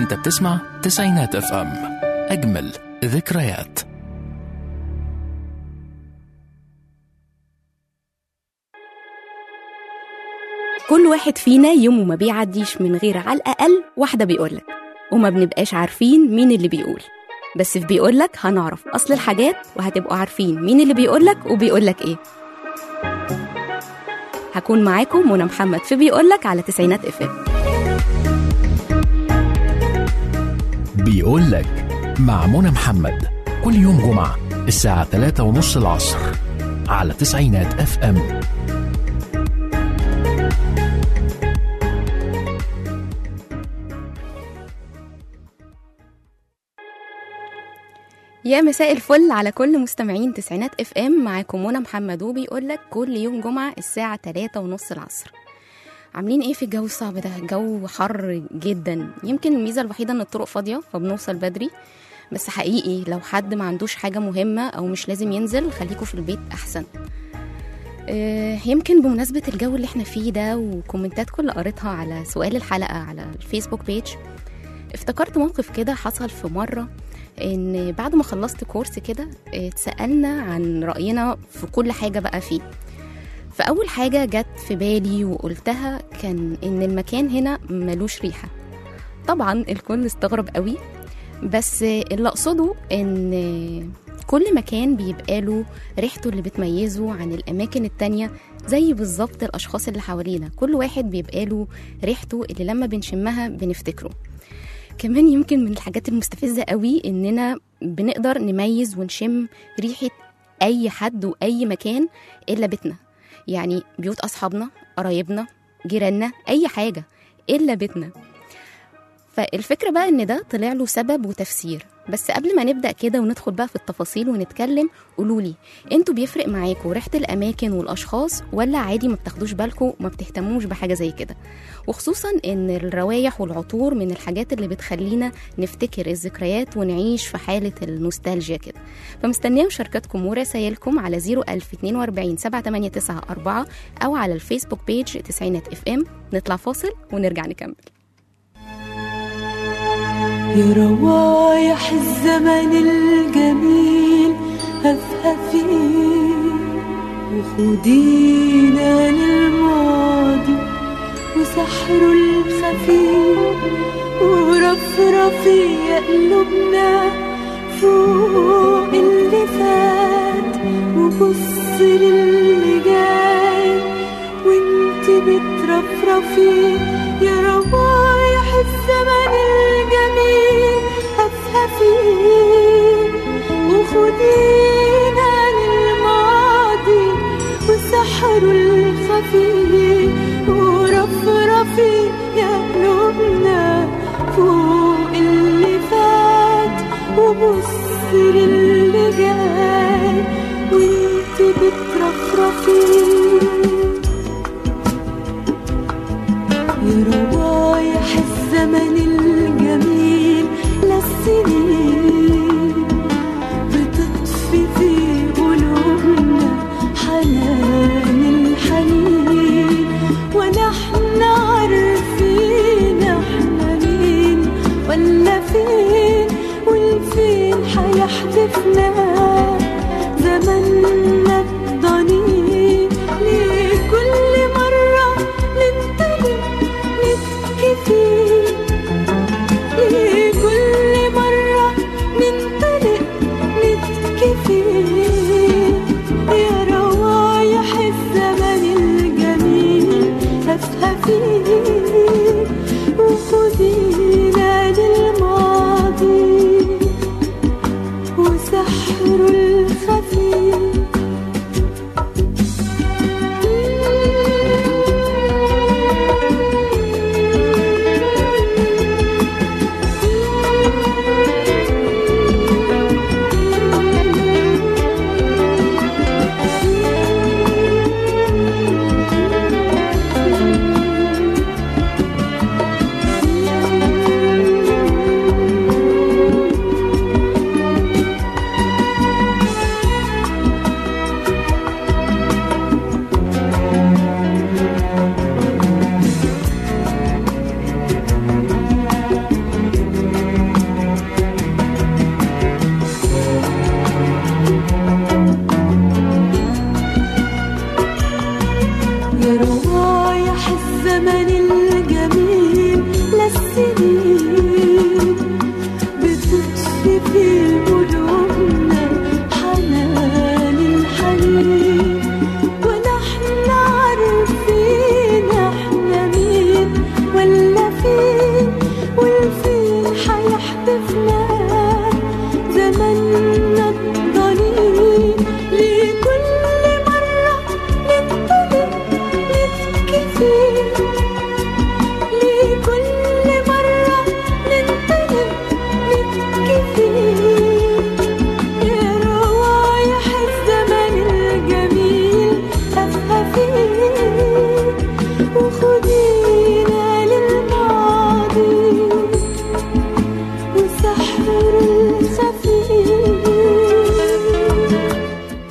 انت بتسمع تسعينات اف ام اجمل ذكريات كل واحد فينا يومه ما بيعديش من غير على الأقل واحدة بيقولك وما بنبقاش عارفين مين اللي بيقول بس في بيقولك هنعرف أصل الحاجات وهتبقوا عارفين مين اللي بيقولك وبيقولك إيه هكون معاكم منى محمد في بيقولك على تسعينات اف ام بيقول لك مع منى محمد كل يوم جمعة الساعة 3 ونص العصر على تسعينات اف ام يا مساء الفل على كل مستمعين تسعينات اف ام معاكم منى محمد وبيقول لك كل يوم جمعه الساعه 3 ونص العصر عاملين ايه في الجو الصعب ده الجو حر جدا يمكن الميزه الوحيده ان الطرق فاضيه فبنوصل بدري بس حقيقي لو حد ما عندوش حاجه مهمه او مش لازم ينزل خليكوا في البيت احسن آه، يمكن بمناسبة الجو اللي احنا فيه ده وكومنتات كل قريتها على سؤال الحلقة على الفيسبوك بيج افتكرت موقف كده حصل في مرة ان بعد ما خلصت كورس كده اه، اتسألنا عن رأينا في كل حاجة بقى فيه فأول حاجة جت في بالي وقلتها كان إن المكان هنا ملوش ريحة طبعا الكل استغرب قوي بس اللي أقصده إن كل مكان بيبقى له ريحته اللي بتميزه عن الأماكن التانية زي بالظبط الأشخاص اللي حوالينا كل واحد بيبقى له ريحته اللي لما بنشمها بنفتكره كمان يمكن من الحاجات المستفزة قوي إننا بنقدر نميز ونشم ريحة أي حد وأي مكان إلا بيتنا يعني بيوت أصحابنا قرايبنا جيراننا أي حاجة إلا بيتنا فالفكرة بقى إن ده طلع له سبب وتفسير بس قبل ما نبدأ كده وندخل بقى في التفاصيل ونتكلم قولولي انتوا بيفرق معاكوا ريحة الأماكن والأشخاص ولا عادي ما بتاخدوش بالكوا وما بتهتموش بحاجة زي كده وخصوصا ان الروايح والعطور من الحاجات اللي بتخلينا نفتكر الذكريات ونعيش في حالة النوستالجيا كده فمستنيه مشاركاتكم ورسايلكم على 01042 78994 أو على الفيسبوك بيج تسعينات اف ام نطلع فاصل ونرجع نكمل يا روايح الزمن الجميل هفهفي وخدينا للماضي وسحره الخفيف ورفرفي يا قلوبنا فوق اللي فات وبص للي جاي وانت بترفرفي يا روايح الزمن الجميل هفهفي وخدينا للماضي وسحره الخفي ورفرفي يا قلوبنا فوق اللي فات وبص للي جاي وانت بترفرفي يا روايح الزمن الجميل للسنين بتطفي في قلوبنا حنان الحنين ونحن عارفين احنا مين ولا فين والفين حيحدفنا زمننا الضنين ليه كل مرة ننتبه نبكي فيه ليه كل مرة ننطلق نبكي فيه يا روايح الزمن الجميل هفهفي وخدينا للماضي وسحره الخفي روايح الزمن الجميل للسنين بتطفي في قلوبنا حنان الحنين ونحن عارفين احنا مين ولا فين والفين حيحدفنا زمننا الضنين لكل مرة ننطلق نبكي فيه لكل مرة ننطلق نبكي فيه يا روايح الزمن الجميل أفهى فيه وخدينا للماضي وسحر الخفيف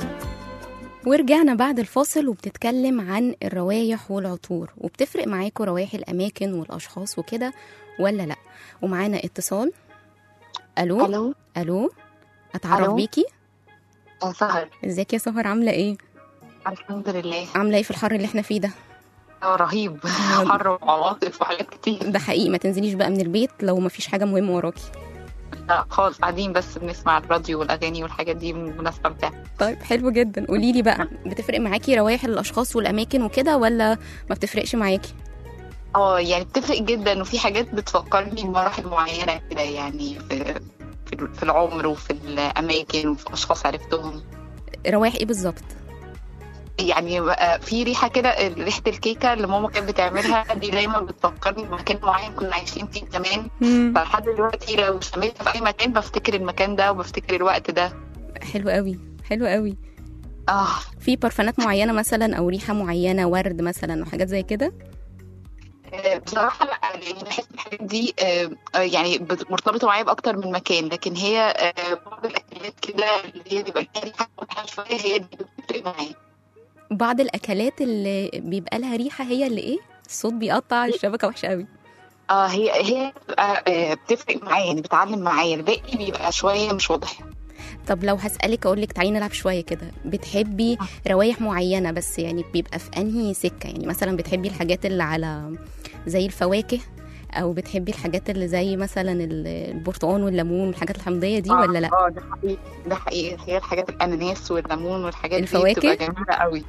ورجعنا بعد الفاصل وبتتكلم عن الروايح والعطور وبتفرق معاكم روايح الأماكن والأشخاص وكده ولا لأ ومعانا اتصال ألو الو ألو أتعرف ألو. بيكي آه، سهر ازيك يا سهر عاملة ايه الحمد لله عاملة ايه في الحر اللي احنا فيه ده آه، رهيب حر وعواطف وحاجات كتير ده حقيقي ما تنزليش بقى من البيت لو ما فيش حاجة مهمة وراكي لا خالص قاعدين بس بنسمع الراديو والاغاني والحاجات دي بنستمتع طيب حلو جدا قولي لي بقى بتفرق معاكي روايح الأشخاص والأماكن وكده ولا ما بتفرقش معاكي اه يعني بتفرق جدا وفي حاجات بتفكرني بمراحل معينه كده يعني في في في العمر وفي الاماكن وفي اشخاص عرفتهم روايح ايه بالظبط يعني بقى في ريحه كده ريحه الكيكه اللي ماما كانت بتعملها دي دايما بتفكرني بمكان معين كنا عايشين فيه زمان فلحد دلوقتي لو شميتها في اي مكان بفتكر المكان ده وبفتكر الوقت ده حلو قوي حلو قوي اه في برفانات معينة مثلا أو ريحة معينة ورد مثلا وحاجات زي كده آه، بصراحة لا يعني بحس الحاجات دي آه، آه، يعني بت- مرتبطة معايا بأكتر من مكان لكن هي آه، بعض الأكلات كده اللي هي بيبقى فيها ريحة واضحة شوية هي دي بتفرق معايا بعض الأكلات اللي بيبقى لها ريحة هي اللي ايه الصوت بيقطع الشبكة وحشة قوي اه هي هي بتبقى آه، بتفرق معايا يعني بتعلم معايا الباقي بيبقى شوية مش واضح طب لو هسألك أقول لك تعالي نلعب شوية كده بتحبي روايح معينة بس يعني بيبقى في أنهي سكة يعني مثلا بتحبي الحاجات اللي على زي الفواكه أو بتحبي الحاجات اللي زي مثلا ال- البرتقال والليمون والحاجات الحمضية دي ولا لا اه ده حقيقي ده حقيقي هي الحاجات الأناناس والليمون والحاجات الفواكه؟ دي بتبقى جميلة قوي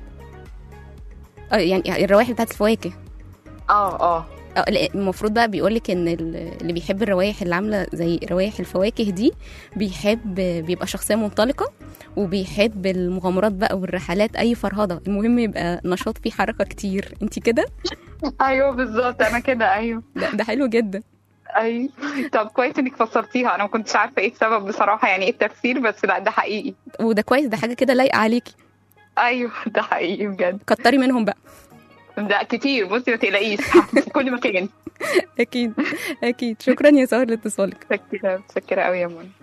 آه، يعني الروايح بتاعت الفواكه اه اه آه، لا، المفروض بقى بيقولك ان ال- اللي بيحب الروايح اللي عامله زي روايح الفواكه دي بيحب بيبقى شخصيه منطلقه وبيحب المغامرات بقى والرحلات اي فرهضه المهم يبقى نشاط فيه حركه كتير انت كده ايوه بالظبط انا كده ايوه ده, ده حلو جدا ايوه طب كويس انك فسرتيها انا ما كنتش عارفه ايه السبب بصراحه يعني ايه التفسير بس لا ده حقيقي وده كويس ده حاجه كده لايقه عليكي ايوه ده حقيقي بجد كتري منهم بقى ده كتير بصي ما تقلقيش في كل مكان اكيد اكيد شكرا يا سهر لاتصالك متشكره متشكره قوي يا منى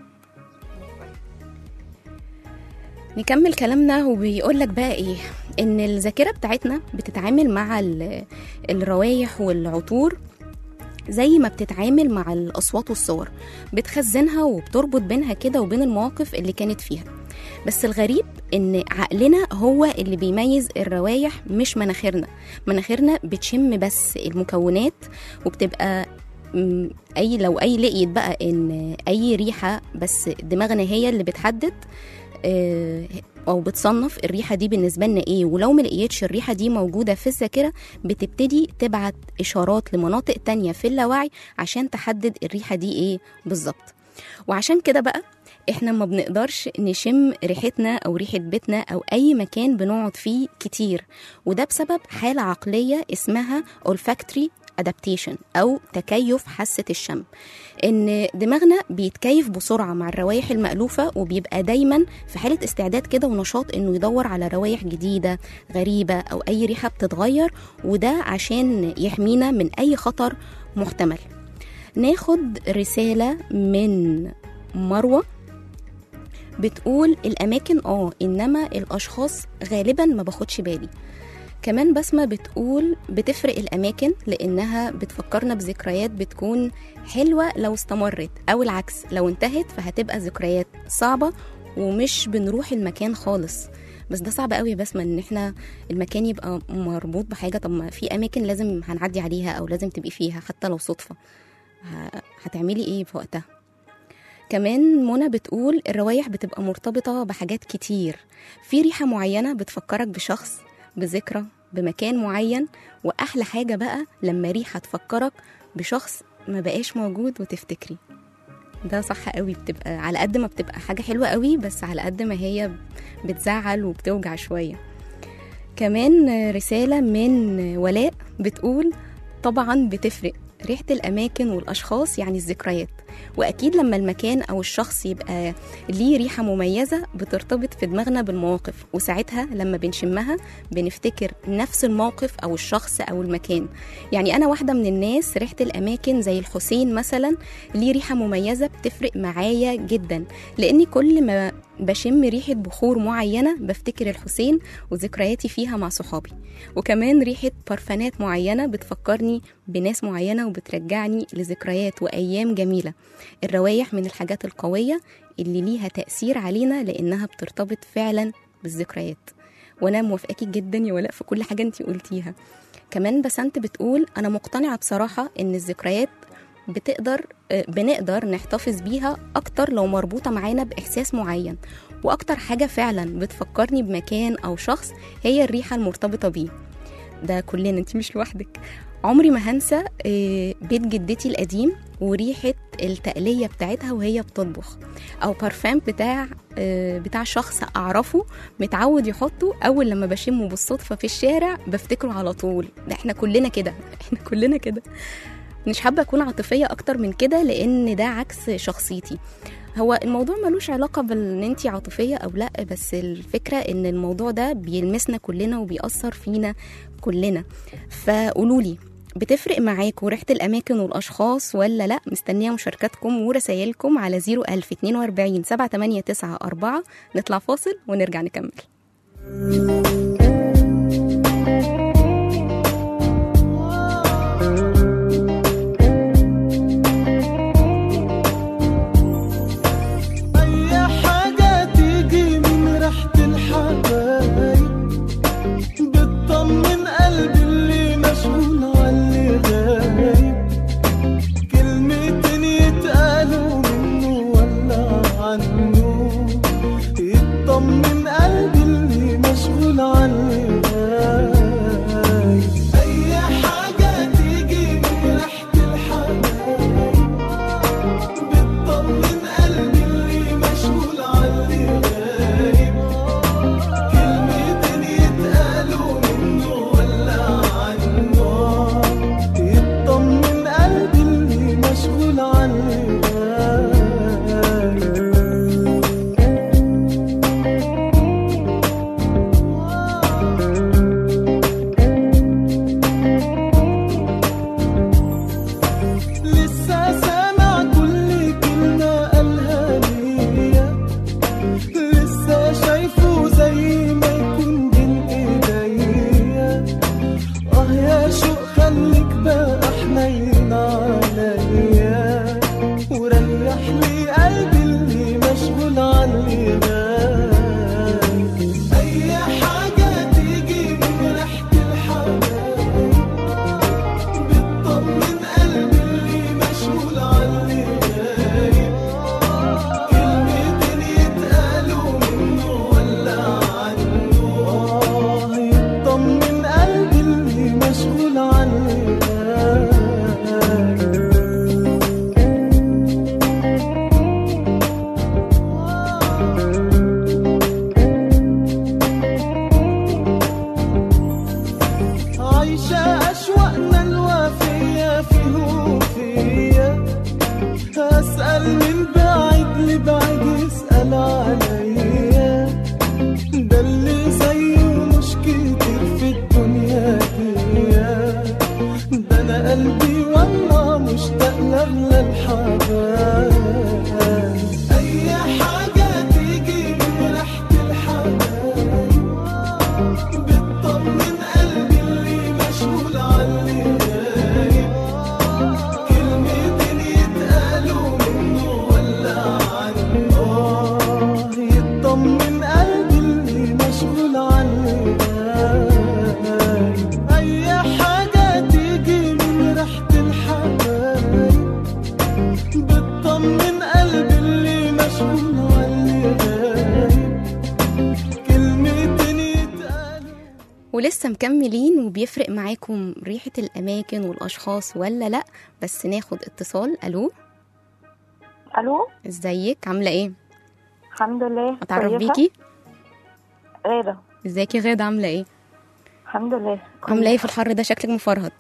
نكمل كلامنا وبيقول لك بقى ايه ان الذاكره بتاعتنا بتتعامل مع ال- الروايح والعطور زي ما بتتعامل مع الاصوات والصور بتخزنها وبتربط بينها كده وبين المواقف اللي كانت فيها بس الغريب ان عقلنا هو اللي بيميز الروايح مش مناخيرنا مناخيرنا بتشم بس المكونات وبتبقى م، اي لو اي لقيت بقى ان اي ريحه بس دماغنا هي اللي بتحدد آه، او بتصنف الريحه دي بالنسبه لنا ايه ولو ما لقيتش الريحه دي موجوده في الذاكره بتبتدي تبعت اشارات لمناطق تانية في اللاوعي عشان تحدد الريحه دي ايه بالظبط وعشان كده بقى احنا ما بنقدرش نشم ريحتنا او ريحه بيتنا او اي مكان بنقعد فيه كتير وده بسبب حاله عقليه اسمها olfactory adaptation او تكيف حاسه الشم ان دماغنا بيتكيف بسرعه مع الروايح المألوفه وبيبقى دايما في حاله استعداد كده ونشاط انه يدور على روايح جديده غريبه او اي ريحه بتتغير وده عشان يحمينا من اي خطر محتمل ناخد رساله من مروه بتقول الاماكن اه انما الاشخاص غالبا ما باخدش بالي كمان بسمة بتقول بتفرق الأماكن لأنها بتفكرنا بذكريات بتكون حلوة لو استمرت أو العكس لو انتهت فهتبقى ذكريات صعبة ومش بنروح المكان خالص بس ده صعب قوي يا بسمة ان احنا المكان يبقى مربوط بحاجة طب ما في اماكن لازم هنعدي عليها او لازم تبقي فيها حتى لو صدفة ه- هتعملي ايه في وقتها كمان منى بتقول الروايح بتبقى مرتبطة بحاجات كتير في ريحة معينة بتفكرك بشخص بذكرى بمكان معين وأحلى حاجة بقى لما ريحة تفكرك بشخص ما بقاش موجود وتفتكري ده صح قوي بتبقى على قد ما بتبقى حاجة حلوة قوي بس على قد ما هي بتزعل وبتوجع شوية كمان رسالة من ولاء بتقول طبعا بتفرق ريحة الأماكن والأشخاص يعني الذكريات وأكيد لما المكان أو الشخص يبقى ليه ريحة مميزة بترتبط في دماغنا بالمواقف وساعتها لما بنشمها بنفتكر نفس الموقف أو الشخص أو المكان يعني أنا واحدة من الناس ريحة الأماكن زي الحسين مثلا ليه ريحة مميزة بتفرق معايا جدا لأني كل ما بشم ريحة بخور معينة بفتكر الحسين وذكرياتي فيها مع صحابي وكمان ريحة برفانات معينة بتفكرني بناس معينة وبترجعني لذكريات وأيام جميلة الروايح من الحاجات القوية اللي ليها تأثير علينا لأنها بترتبط فعلا بالذكريات وأنا موافقاكي جدا يا ولاء في كل حاجة انتي قلتيها كمان بسنت بتقول أنا مقتنعة بصراحة إن الذكريات بتقدر آه، بنقدر نحتفظ بيها أكتر لو مربوطة معانا بإحساس معين وأكتر حاجة فعلا بتفكرني بمكان أو شخص هي الريحة المرتبطة بيه ده كلنا انت مش لوحدك عمري ما هنسى آه، بيت جدتي القديم وريحة التقلية بتاعتها وهي بتطبخ أو بارفان بتاع آه، بتاع شخص أعرفه متعود يحطه أول لما بشمه بالصدفة في الشارع بفتكره على طول ده احنا كلنا كده احنا كلنا كده مش حابة أكون عاطفية أكتر من كده لأن ده عكس شخصيتي هو الموضوع ملوش علاقة بان انتي عاطفية او لا بس الفكرة ان الموضوع ده بيلمسنا كلنا وبيأثر فينا كلنا فقولولي بتفرق معاكم ريحة الأماكن والأشخاص ولا لأ مستنية مشاركاتكم ورسايلكم على 01042 78994 نطلع فاصل ونرجع نكمل أي حاجة تيجي من ريحة الحبايب بتطمن قلبي اللي مشغول عاللي غايب كلمتين يتقالوا منه ولا عنه يطمن قلبي اللي مشغول عاللي غايب أي حاجة تيجي من ريحة الحبايب بتطمن قلبي اللي مشغول عاللي غايب كلمتين يتقالوا منه ولا عنه يطمن قلبي اللي مشغول عاللي غايب لسه سامع كل كلمة قالها ليا لسه شايفه زي ما يكون بين ايديا اه يا شوق خليك بقى حنين عليا وريح لي قلبي اللي مشغول عني غايب اي حاجة تيجي من ريحة الحبايب بتطمن قلبي اللي مشغول عني غايب كلمتين يتقالوا منه ولا عنه آه يطمن قلبي اللي مشغول عني غايب عايشة أشواقنا الوافية فيه وفيا أسأل من بعيد لبعيد يسأل عليا ده اللي زيه مش كتير في الدنيا دي ده أنا قلبي والله مشتاق لأغلى الحبايب أي حاجة تيجي من ريحة الحبايب بتطمن قلبي اللي مشغول عني غايب كلمتين يتقالوا منه ولا عنه آه يطمن قلبي اللي مشغول ولسه مكملين وبيفرق معاكم ريحة الأماكن والأشخاص ولا لأ بس ناخد اتصال ألو الو ازيك عاملة ايه؟ الحمد لله أتعرف كويسة؟ بيكي؟ غادة ازيك يا غادة عاملة ايه؟ الحمد لله عاملة ايه في الحر ده شكلك مفرهد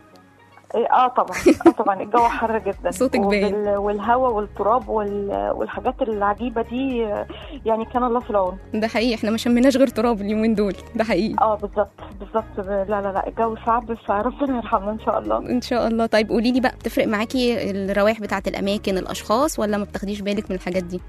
إيه اه طبعا اه طبعا الجو حر جدا صوتك باين. وبال- والهواء والتراب وال... والحاجات العجيبة دي آه، يعني كان الله في العون ده حقيقي احنا ما شميناش غير تراب اليومين دول ده حقيقي اه بالظبط بالظبط لا لا لا الجو صعب فربنا يرحمنا ان شاء الله ان شاء الله طيب قولي لي بقى بتفرق معاكي الروائح بتاعت الاماكن الاشخاص ولا ما بتاخديش بالك من الحاجات دي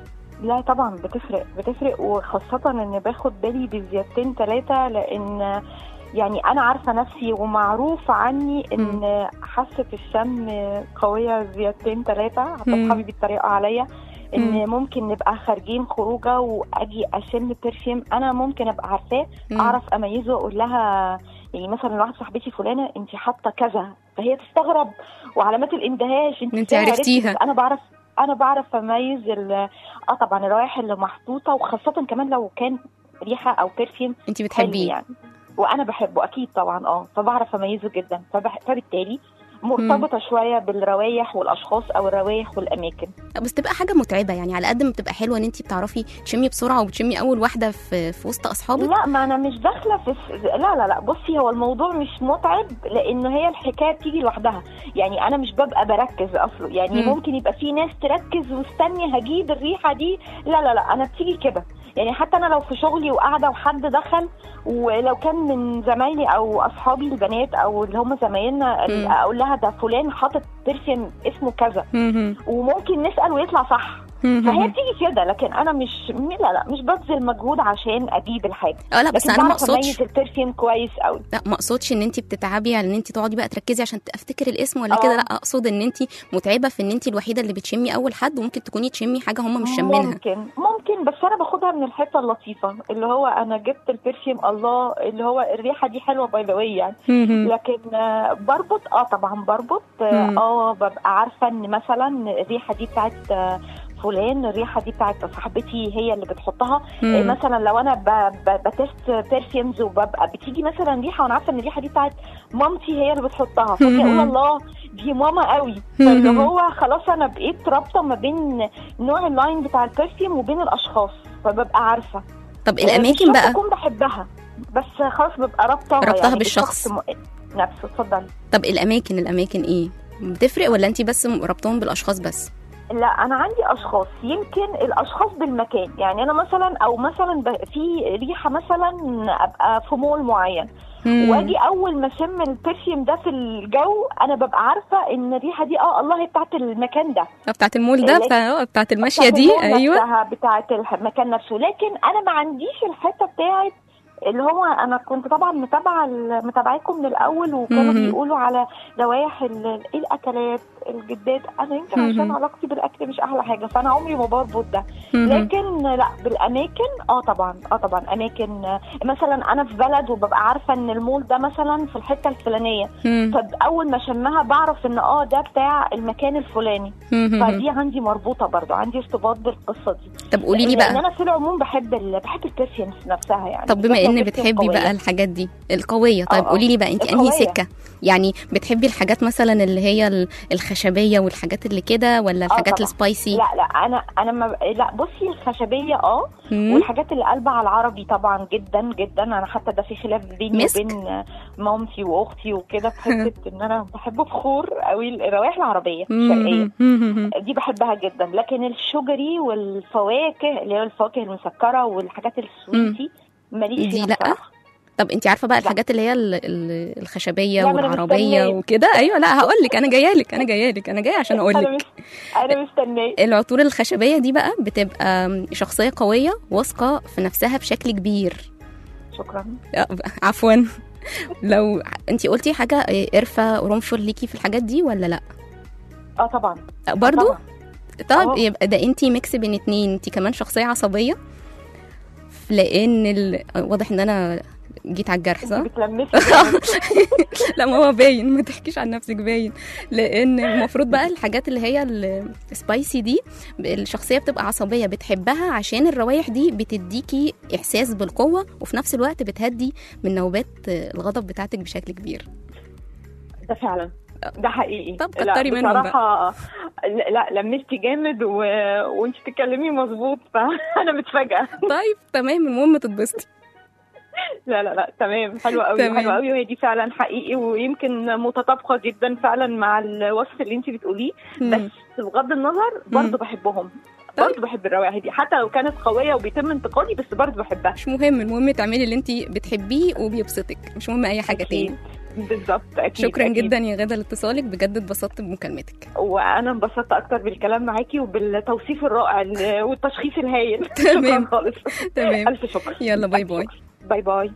لا طبعا بتفرق بتفرق وخاصة ان باخد بالي بزيادتين ثلاثة لان يعني انا عارفة نفسي ومعروف عني ان حاسة الشم قوية زيادتين ثلاثة حتى مم. اصحابي بيتريقوا عليا مم. ان ممكن نبقى خارجين خروجه واجي اشم برفيوم انا ممكن ابقى عارفاه مم. اعرف اميزه واقول لها يعني مثلا واحده صاحبتي فلانه انت حاطه كذا فهي تستغرب وعلامات الاندهاش انت انت إزاي عرفتي؟ عرفتيها. بس انا بعرف انا بعرف اميز ال- اه طبعا الروائح اللي محطوطه وخاصه كمان لو كان ريحه او برفيوم انت حلو بتحبيه يعني وانا بحبه اكيد طبعا اه فبعرف اميزه جدا فبح... فبالتالي مرتبطه شويه بالروايح والاشخاص او الروايح والاماكن بس تبقى حاجه متعبه يعني على قد ما بتبقى حلوه ان انت بتعرفي تشمي بسرعه وبتشمي اول واحده في, في وسط اصحابك لا ما انا مش داخله في الس- لا لا لا بصي هو الموضوع مش متعب لانه هي الحكايه بتيجي لوحدها يعني انا مش ببقى بركز اصلا يعني مم. ممكن يبقى في ناس تركز واستني هجيب الريحه دي لا لا لا انا بتيجي كده يعني حتى انا لو في شغلي وقاعده وحد دخل ولو كان من زمايلي او اصحابي البنات او اللي هم زمايلنا مم. اقول لها ده فلان حاطط برفيوم اسمه كذا مهم. وممكن نسال ويطلع صح فهي مهم. بتيجي كده لكن انا مش لا لا مش ببذل مجهود عشان اجيب الحاجه اه لا بس لكن انا ما بعرف اقصدش اميز البرفيوم كويس قوي لا ما اقصدش ان انت بتتعبي على ان انت تقعدي بقى تركزي عشان افتكر الاسم ولا اه. كده لا اقصد ان انت متعبه في ان انت الوحيده اللي بتشمي اول حد وممكن تكوني تشمي حاجه هم مش شامينها ممكن ممكن بس انا باخدها من الحته اللطيفه اللي هو انا جبت البرفيوم الله اللي هو الريحه دي حلوه باي ذا واي يعني مهم. لكن آه، بربط اه طبعا بربط اه مم. آه، ببقى عارفه ان مثلا الريحه دي بتاعت آه، فلان الريحه دي بتاعت صاحبتي هي اللي بتحطها آه، مم. مثلا لو انا ب- ب- بتست برفيومز وببقى بتيجي مثلا ريحه وانا عارفه ان الريحه دي بتاعت مامتي هي اللي بتحطها فاجي اقول الله دي ماما قوي فاللي هو خلاص انا بقيت رابطه ما بين نوع اللاين بتاع البرفيوم وبين الاشخاص فببقى عارفه طب مش الاماكن شرط بقى اكون بحبها بس خلاص ببقى رابطه رابطاها يعني بالشخص. م... نفسه اتفضلي طب الاماكن الاماكن ايه بتفرق ولا انت بس ربطهم بالاشخاص بس لا انا عندي اشخاص يمكن الاشخاص بالمكان يعني انا مثلا او مثلا ب- في ريحه مثلا ابقى في مول معين مم. واجي اول ما اشم البرفيوم ده في الجو انا ببقى عارفه ان الريحه دي اه الله هي بتاعت المكان ده آه، بتاعت المول ده لكن- بتاع آه، بتاعت الماشيه بتاعت دي المول ايوه نفسها بتاعت المكان نفسه لكن انا ما عنديش الحته بتاعت اللي هو انا كنت طبعا متابعه ال- متابعاكم من الاول وكانوا مهم. بيقولوا على روايح ال- ايه الاكلات الجدات انا يمكن عشان مهم. علاقتي بالاكل مش احلى حاجه فانا عمري ما بربط ده مهم. لكن لا بالاماكن اه طبعا اه طبعا اماكن آه، مثلا انا في بلد وببقى عارفه ان المول ده مثلا في الحته الفلانيه مم. فاول ما شمها بعرف ان اه ده بتاع المكان الفلاني مهم. فدي عندي مربوطه برضو عندي ارتباط بالقصه دي طب قولي لي لان بقى انا في العموم بحب ال... بحب البرفيومز نفسها يعني طب بما بالذات لو ان perfume بتحبي قوية. بقى الحاجات دي القويه طيب آه، آه. قولي لي بقى انت انهي القوية. سكه يعني بتحبي الحاجات مثلا اللي هي ال- الخشبيه والحاجات اللي كده ولا الحاجات طبعا. السبايسي لا لا انا انا ما ب- لا بصي الخشبيه اه مم. والحاجات اللي قلبها على العربي طبعا جدا جدا انا حتى ده في خلاف بيني مسك؟ وبين مامتي واختي وكده في حته ان انا بحب بخور قوي الروائح العربيه الشرقيه مم. دي بحبها جدا لكن الشجري والفواكه اللي هي الفواكه المسكره والحاجات السويتي ماليش دي فيها لأ؟ بصراحة. طب انت عارفه بقى لا. الحاجات اللي هي ال- ال- الخشبيه لا، ما أنا والعربيه مستنية. وكده ايوه لا هقول لك انا جايه لك انا جايه لك انا جايه عشان اقول انا لك مش انا مستنيه العطور الخشبيه دي بقى بتبقى شخصيه قويه واثقه في نفسها بشكل كبير شكرا آه، عفوا لو انت قلتي حاجه آه، قرفه قرنفل ليكي في الحاجات دي ولا لا اه طبعا آه، برضو طبعا. طب آه. يبقى ده انت ميكس بين اتنين انت كمان شخصيه عصبيه لان ال... واضح ان انا جيت على الجرح صح؟ بتلمسي لا ما هو باين ما تحكيش عن نفسك باين لان المفروض بقى الحاجات اللي هي السبايسي دي الشخصيه بتبقى عصبيه بتحبها عشان الروايح دي بتديكي احساس بالقوه وفي نفس الوقت بتهدي من نوبات الغضب بتاعتك بشكل كبير ده فعلا ده حقيقي طب لا، كتري منهم بصراحة لا لا، لمستي جامد و... وانت بتتكلمي مظبوط فانا متفاجئه طيب تمام المهم تتبسطي لا لا لا تمام حلوه قوي تمام. حلوه قوي وهي دي فعلا حقيقي ويمكن متطابقه جدا فعلا مع الوصف اللي انت بتقوليه مم. بس بغض النظر برضه مم. بحبهم طيب. برضه بحب الروايح دي حتى لو كانت قويه وبيتم انتقادي بس برضه بحبها مش مهم المهم تعملي اللي انت بتحبيه وبيبسطك مش مهم اي حاجه أكيد. تاني بالظبط اكيد شكرا أكيد. جدا يا غدا لاتصالك بجد اتبسطت بمكالمتك وانا انبسطت اكتر بالكلام معاكي وبالتوصيف الرائع ال- والتشخيص الهايل تمام. شكرا خالص تمام الف شكر يلا باي باي باي باي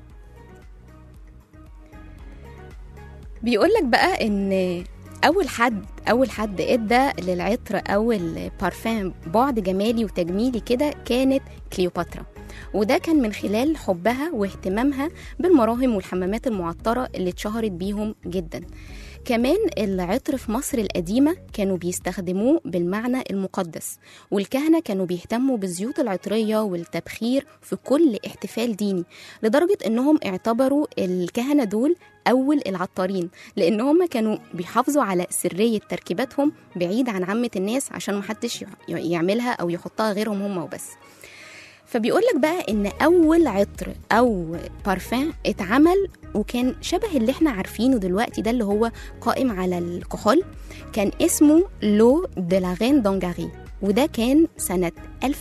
بيقول لك بقى ان اول حد اول حد ادى للعطر او البارفان بعد جمالي وتجميلي كده كانت كليوباترا وده كان من خلال حبها واهتمامها بالمراهم والحمامات المعطرة اللي اتشهرت بيهم جدا كمان العطر في مصر القديمة كانوا بيستخدموه بالمعنى المقدس والكهنة كانوا بيهتموا بالزيوت العطرية والتبخير في كل احتفال ديني لدرجة انهم اعتبروا الكهنة دول أول العطارين لأن هم كانوا بيحافظوا على سرية تركيباتهم بعيد عن عامة الناس عشان محدش يعملها أو يحطها غيرهم هم وبس فبيقول لك بقى ان اول عطر او بارفان اتعمل وكان شبه اللي احنا عارفينه دلوقتي ده اللي هو قائم على الكحول كان اسمه لو دي لا رين دونجاري وده كان سنة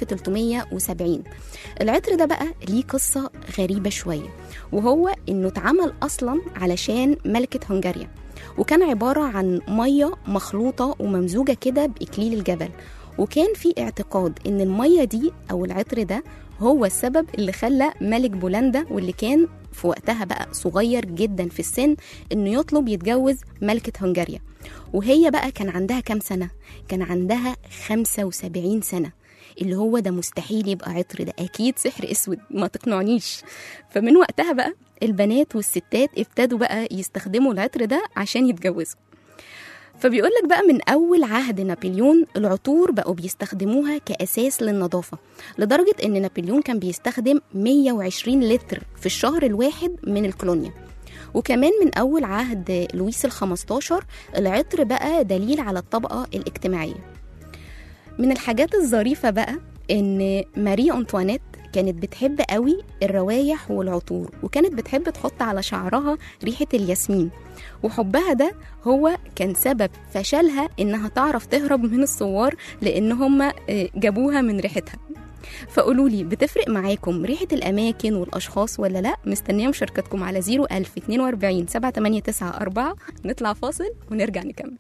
1370 العطر ده بقى ليه قصة غريبة شوية وهو انه اتعمل اصلا علشان ملكة هنغاريا وكان عبارة عن مية مخلوطة وممزوجة كده بإكليل الجبل وكان في اعتقاد ان المية دي او العطر ده هو السبب اللي خلى ملك بولندا واللي كان في وقتها بقى صغير جدا في السن انه يطلب يتجوز ملكة هنغاريا وهي بقى كان عندها كام سنة؟ كان عندها 75 سنة اللي هو ده مستحيل يبقى عطر ده اكيد سحر اسود ما تقنعنيش فمن وقتها بقى البنات والستات ابتدوا بقى يستخدموا العطر ده عشان يتجوزوا فبيقول لك بقى من أول عهد نابليون العطور بقوا بيستخدموها كأساس للنظافة لدرجة إن نابليون كان بيستخدم 120 لتر في الشهر الواحد من الكولونيا وكمان من أول عهد لويس الخمستاشر العطر بقى دليل على الطبقة الاجتماعية من الحاجات الظريفة بقى إن ماري أنطوانيت كانت بتحب قوي الروايح والعطور وكانت بتحب تحط على شعرها ريحة الياسمين وحبها ده هو كان سبب فشلها إنها تعرف تهرب من الثوار لأن هم جابوها من ريحتها فقولوا لي بتفرق معاكم ريحة الأماكن والأشخاص ولا لأ مستنية مشاركتكم على 01042 78994 نطلع فاصل ونرجع نكمل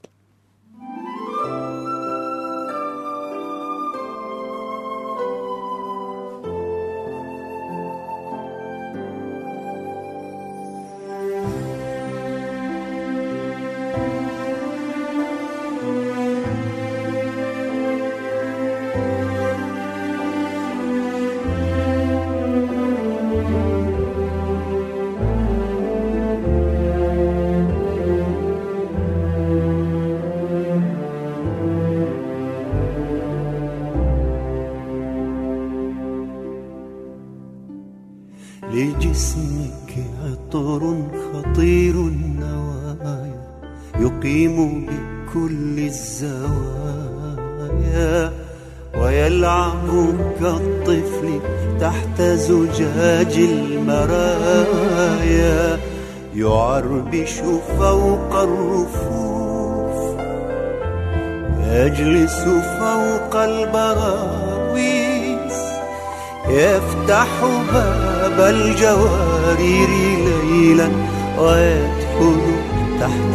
لجسمك عطر خطير النوايا يقيم بكل الزوايا ويلعب كالطفل تحت زجاج المرايا يعربش فوق الرفوف يجلس فوق البراويز يفتح باب الجوارير ليلا ويدخل تحت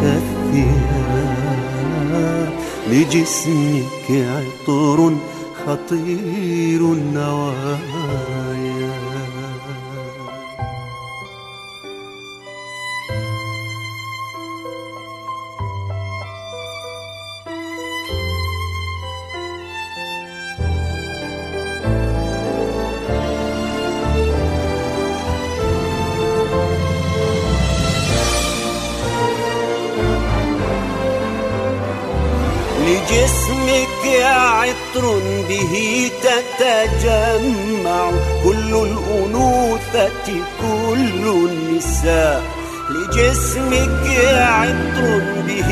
الثياب لجسمك عطر خطير النوايا لجسمك عطر به تتجمع كل الأنوثة كل النساء لجسمك عطر به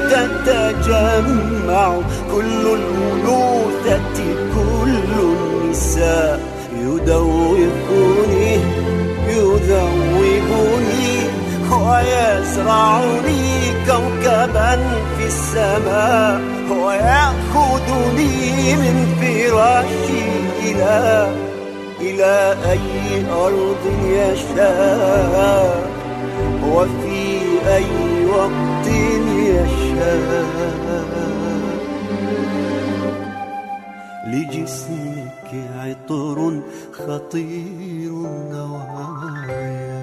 تتجمع كل الأنوثة كل النساء يدوقني يذوبني ويزرعني كوكبا في السماء ويأخذني من فراشي إلى إلى أي أرض يشاء وفي أي وقت يشاء لجسمك عطر خطير النوايا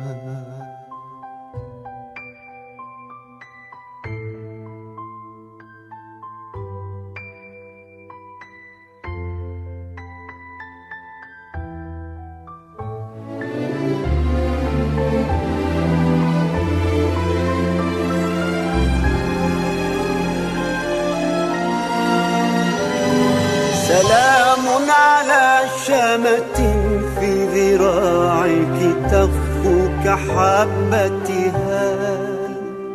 سلام على شمة في ذراعك تخفو كحبة هال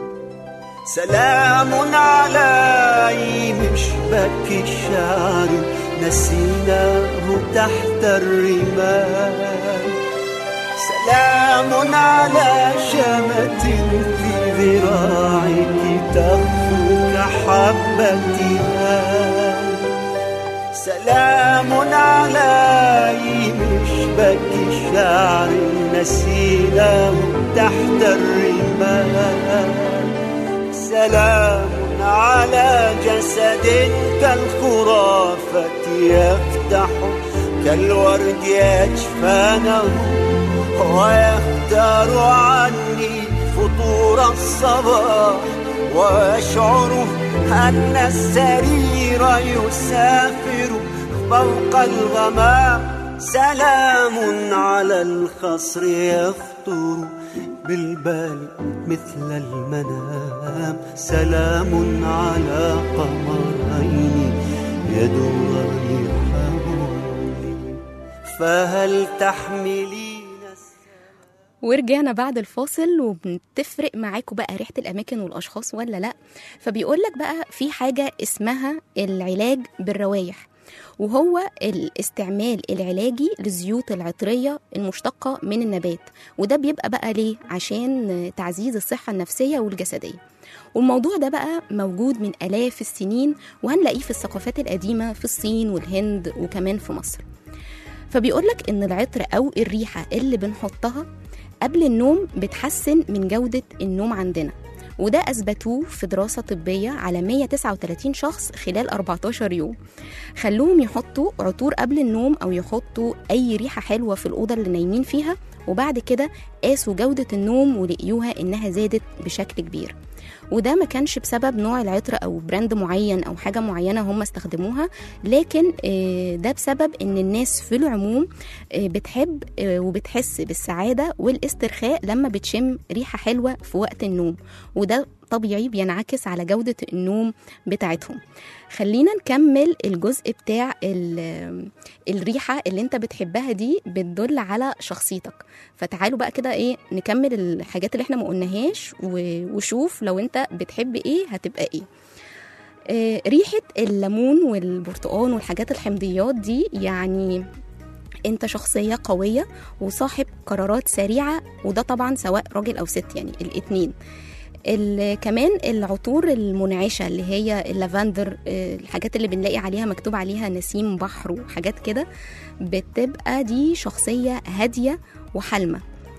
سلام على أي مشبك الشعر نسيناه تحت الرمال سلام على شمة في ذراعك تخفو كحبة هال سلام على مشبك شعر نسيناه تحت الرمال سلام على جسد كالخرافة يفتح كالورد أجفانه ويختار عني فطور الصباح ويشعر أن السرير يسافر فوق الغمام سلام على الخصر يخطر بالبال مثل المنام سلام على قمرين يدوران حولي فهل تحملين ورجعنا بعد الفاصل وبتفرق معاكم بقى ريحة الأماكن والأشخاص ولا لأ فبيقولك بقى في حاجة اسمها العلاج بالروايح وهو الاستعمال العلاجي للزيوت العطرية المشتقة من النبات وده بيبقى بقى ليه عشان تعزيز الصحة النفسية والجسدية والموضوع ده بقى موجود من آلاف السنين وهنلاقيه في الثقافات القديمة في الصين والهند وكمان في مصر فبيقولك إن العطر أو الريحة اللي بنحطها قبل النوم بتحسن من جودة النوم عندنا وده أثبتوه في دراسة طبية على 139 شخص خلال 14 يوم خلوهم يحطوا عطور قبل النوم أو يحطوا أي ريحة حلوة في الأوضة اللي نايمين فيها وبعد كده قاسوا جودة النوم ولقيوها إنها زادت بشكل كبير وده ما كانش بسبب نوع العطر او براند معين او حاجه معينه هم استخدموها لكن آه، ده بسبب ان الناس في العموم آه، بتحب آه، وبتحس بالسعاده والاسترخاء لما بتشم ريحه حلوه في وقت النوم وده طبيعي بينعكس على جوده النوم بتاعتهم خلينا نكمل الجزء بتاع ال- الريحه اللي انت بتحبها دي بتدل على شخصيتك فتعالوا بقى كده ايه نكمل الحاجات اللي احنا ما قلناهاش و- وشوف لو انت بتحب ايه هتبقى ايه آه، ريحة الليمون والبرتقال والحاجات الحمضيات دي يعني انت شخصية قوية وصاحب قرارات سريعة وده طبعا سواء راجل او ست يعني الاتنين ال- كمان العطور المنعشة اللي هي اللافندر آه، الحاجات اللي بنلاقي عليها مكتوب عليها نسيم بحر وحاجات كده بتبقى دي شخصية هادية وحلمة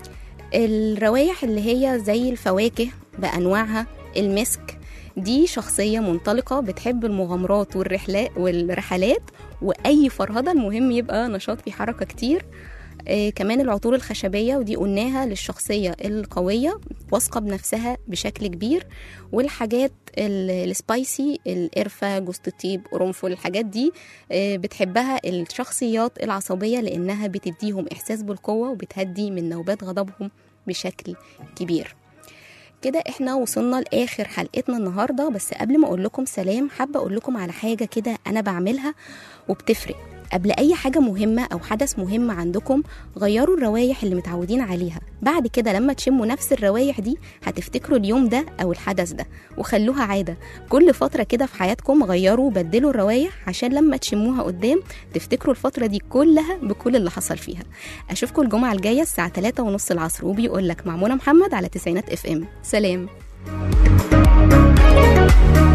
الروايح اللي هي زي الفواكه بأنواعها المسك دي شخصية منطلقة بتحب المغامرات والرحلات والرحلات وأي فرهدة المهم يبقى نشاط في حركة كتير آه كمان العطور الخشبية ودي قلناها للشخصية القوية واثقة بنفسها بشكل كبير والحاجات ال- السبايسي القرفة جوز الطيب قرنفل الحاجات دي آه بتحبها الشخصيات العصبية لأنها بتديهم إحساس بالقوة وبتهدي من نوبات غضبهم بشكل كبير كده احنا وصلنا لاخر حلقتنا النهارده بس قبل ما اقول لكم سلام حابه اقول لكم على حاجه كده انا بعملها وبتفرق قبل اي حاجه مهمه او حدث مهم عندكم غيروا الروايح اللي متعودين عليها بعد كده لما تشموا نفس الروايح دي هتفتكروا اليوم ده او الحدث ده وخلوها عاده كل فتره كده في حياتكم غيروا بدلوا الروايح عشان لما تشموها قدام تفتكروا الفتره دي كلها بكل اللي حصل فيها اشوفكم الجمعه الجايه الساعه 3 ونص العصر وبيقول لك مع منى محمد على تسعينات اف ام سلام